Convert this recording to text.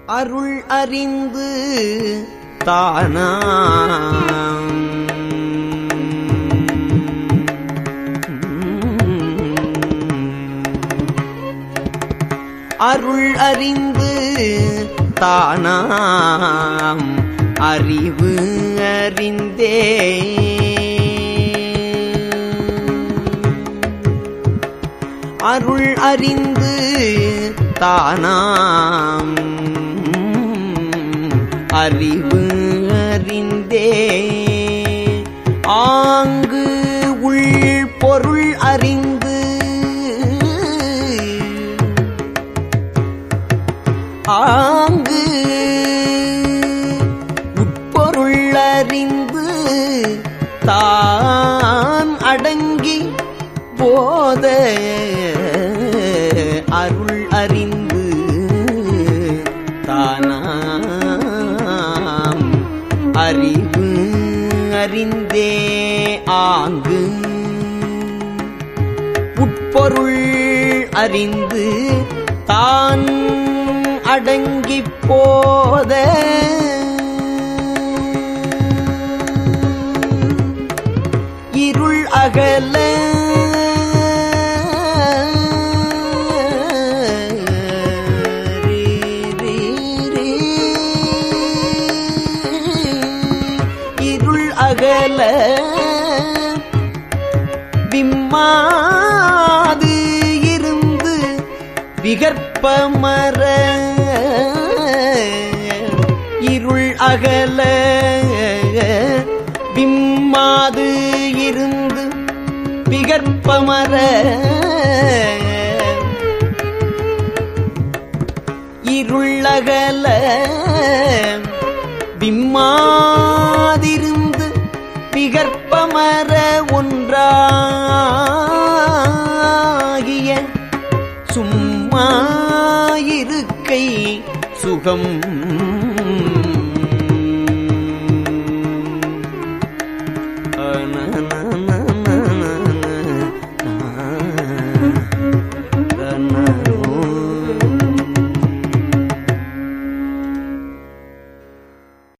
அருள் அறிந்து தானா அருள் அறிந்து தானாம் அறிவு அறிந்தே அருள் அறிந்து தானாம் அறிவு அறிந்தே ஆங்கு உள் பொருள் அறிந்து ஆங்கு உட்பொருள் அறிந்து தான் அடங்கி போத அருள் அறிந்து தானாம் அறிவு அறிந்தே ஆங்கு உட்பொருள் அறிந்து தான் அடங்கிப் போத இருள் அகல ரீ, ரீ, ரீ. இருள் அகல விம்மாது இருந்து விகற்பமர இருள் அகல விம்மாது இருந்து விகற்பமர இருளகல விம்மாதிருந்து விகற்பமர ஒன்றாகிய சும்மா இருக்கை சுகம்